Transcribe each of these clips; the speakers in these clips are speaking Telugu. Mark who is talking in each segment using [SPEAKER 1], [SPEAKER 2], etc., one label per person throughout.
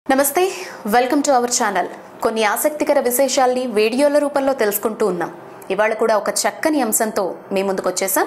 [SPEAKER 1] నమస్తే వెల్కమ్ టు అవర్ ఛానల్ కొన్ని ఆసక్తికర విశేషాల్ని వీడియోల రూపంలో తెలుసుకుంటూ ఉన్నాం ఇవాళ కూడా ఒక చక్కని అంశంతో మీ ముందుకు వచ్చేసాం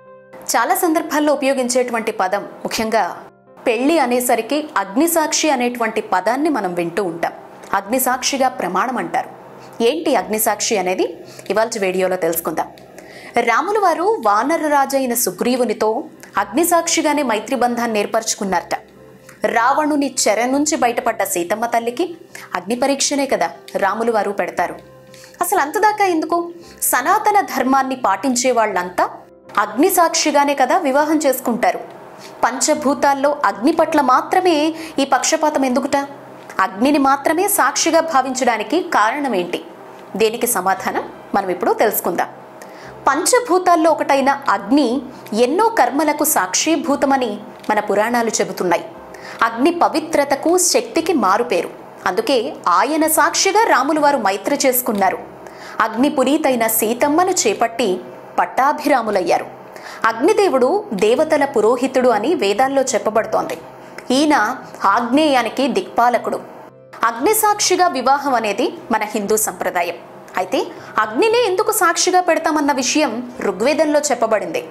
[SPEAKER 1] చాలా సందర్భాల్లో ఉపయోగించేటువంటి పదం ముఖ్యంగా పెళ్లి అనేసరికి అగ్నిసాక్షి అనేటువంటి పదాన్ని మనం వింటూ ఉంటాం అగ్నిసాక్షిగా ప్రమాణం అంటారు ఏంటి అగ్నిసాక్షి అనేది ఇవాళ వీడియోలో తెలుసుకుందాం రాముల వారు వానర రాజైన సుగ్రీవునితో అగ్నిసాక్షిగానే మైత్రి బంధాన్ని ఏర్పరచుకున్నారట రావణుని చెర నుంచి బయటపడ్డ సీతమ్మ తల్లికి అగ్ని పరీక్షనే కదా రాములు వారు పెడతారు అసలు అంతదాకా ఎందుకు సనాతన ధర్మాన్ని పాటించే వాళ్ళంతా అగ్ని సాక్షిగానే కదా వివాహం చేసుకుంటారు పంచభూతాల్లో అగ్ని పట్ల మాత్రమే ఈ పక్షపాతం ఎందుకుట అగ్నిని మాత్రమే సాక్షిగా భావించడానికి కారణం ఏంటి దేనికి సమాధానం మనం ఇప్పుడు తెలుసుకుందాం పంచభూతాల్లో ఒకటైన అగ్ని ఎన్నో కర్మలకు సాక్షీభూతమని మన పురాణాలు చెబుతున్నాయి అగ్ని పవిత్రతకు శక్తికి మారుపేరు అందుకే ఆయన సాక్షిగా రాములు వారు మైత్రి చేసుకున్నారు అగ్ని పునీతైన సీతమ్మను చేపట్టి పట్టాభిరాములయ్యారు అగ్నిదేవుడు దేవతల పురోహితుడు అని వేదాల్లో చెప్పబడుతోంది ఈయన ఆగ్నేయానికి దిక్పాలకుడు అగ్ని సాక్షిగా వివాహం అనేది మన హిందూ సంప్రదాయం అయితే అగ్నినే ఎందుకు సాక్షిగా పెడతామన్న విషయం ఋగ్వేదంలో చెప్పబడింది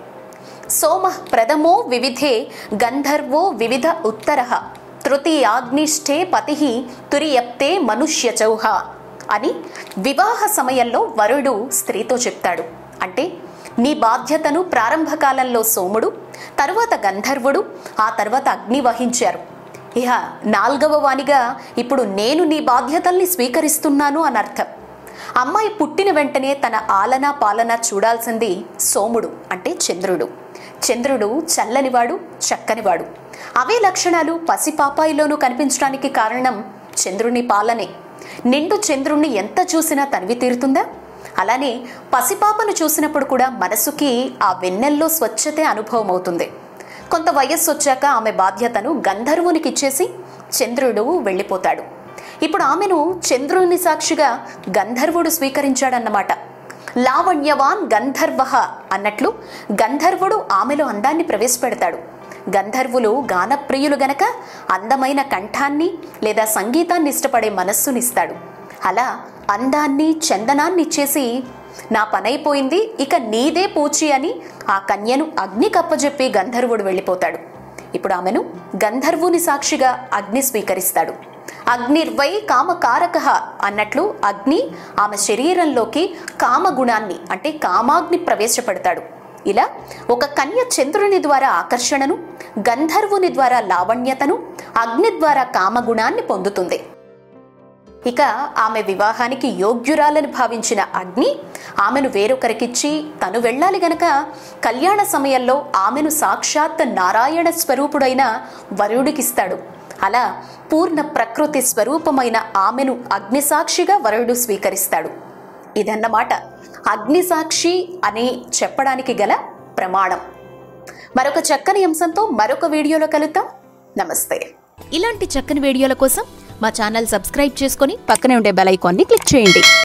[SPEAKER 1] సోమ ప్రథమో వివిధే గంధర్వో వివిధ ఉత్తర తృతీయాగ్నిష్ఠే పతి తురియప్తే మనుష్య చౌహ అని వివాహ సమయంలో వరుడు స్త్రీతో చెప్తాడు అంటే నీ బాధ్యతను ప్రారంభ కాలంలో సోముడు తరువాత గంధర్వుడు ఆ తర్వాత అగ్ని వహించారు ఇహ నాల్గవ వానిగా ఇప్పుడు నేను నీ బాధ్యతల్ని స్వీకరిస్తున్నాను అని అర్థం అమ్మాయి పుట్టిన వెంటనే తన ఆలన పాలన చూడాల్సింది సోముడు అంటే చంద్రుడు చంద్రుడు చల్లనివాడు చక్కనివాడు అవే లక్షణాలు పసిపాపాయిలోనూ కనిపించడానికి కారణం చంద్రుని పాలనే నిండు చంద్రుణ్ణి ఎంత చూసినా తనివి తీరుతుందా అలానే పసిపాపను చూసినప్పుడు కూడా మనసుకి ఆ వెన్నెల్లో స్వచ్ఛతే అనుభవం అవుతుంది కొంత వయస్సు వచ్చాక ఆమె బాధ్యతను గంధర్వునికి ఇచ్చేసి చంద్రుడు వెళ్ళిపోతాడు ఇప్పుడు ఆమెను చంద్రుని సాక్షిగా గంధర్వుడు స్వీకరించాడన్నమాట లావణ్యవాన్ గంధర్వ అన్నట్లు గంధర్వుడు ఆమెలో అందాన్ని ప్రవేశపెడతాడు గంధర్వులు గానప్రియులు గనక అందమైన కంఠాన్ని లేదా సంగీతాన్ని ఇష్టపడే మనస్సునిస్తాడు అలా అందాన్ని చందనాన్ని ఇచ్చేసి నా పనైపోయింది ఇక నీదే పూచి అని ఆ కన్యను అగ్ని కప్పజెప్పి గంధర్వుడు వెళ్ళిపోతాడు ఇప్పుడు ఆమెను గంధర్వుని సాక్షిగా అగ్ని స్వీకరిస్తాడు అగ్నిర్వై కామకారక అన్నట్లు అగ్ని ఆమె శరీరంలోకి కామగుణాన్ని అంటే కామాగ్ని ప్రవేశపెడతాడు ఇలా ఒక కన్య చంద్రుని ద్వారా ఆకర్షణను గంధర్వుని ద్వారా లావణ్యతను అగ్ని ద్వారా కామగుణాన్ని పొందుతుంది ఇక ఆమె వివాహానికి యోగ్యురాలని భావించిన అగ్ని ఆమెను వేరొకరికిచ్చి తను వెళ్ళాలి గనక కళ్యాణ సమయంలో ఆమెను సాక్షాత్ నారాయణ స్వరూపుడైన వరుడికిస్తాడు అలా పూర్ణ ప్రకృతి స్వరూపమైన ఆమెను అగ్నిసాక్షిగా వరుడు స్వీకరిస్తాడు ఇదన్నమాట అగ్నిసాక్షి అని చెప్పడానికి గల ప్రమాణం మరొక చక్కని అంశంతో మరొక వీడియోలో కలుద్దాం నమస్తే
[SPEAKER 2] ఇలాంటి చక్కని వీడియోల కోసం మా ఛానల్ సబ్స్క్రైబ్ చేసుకొని పక్కనే ఉండే బెల్ ఐకాన్ని క్లిక్ చేయండి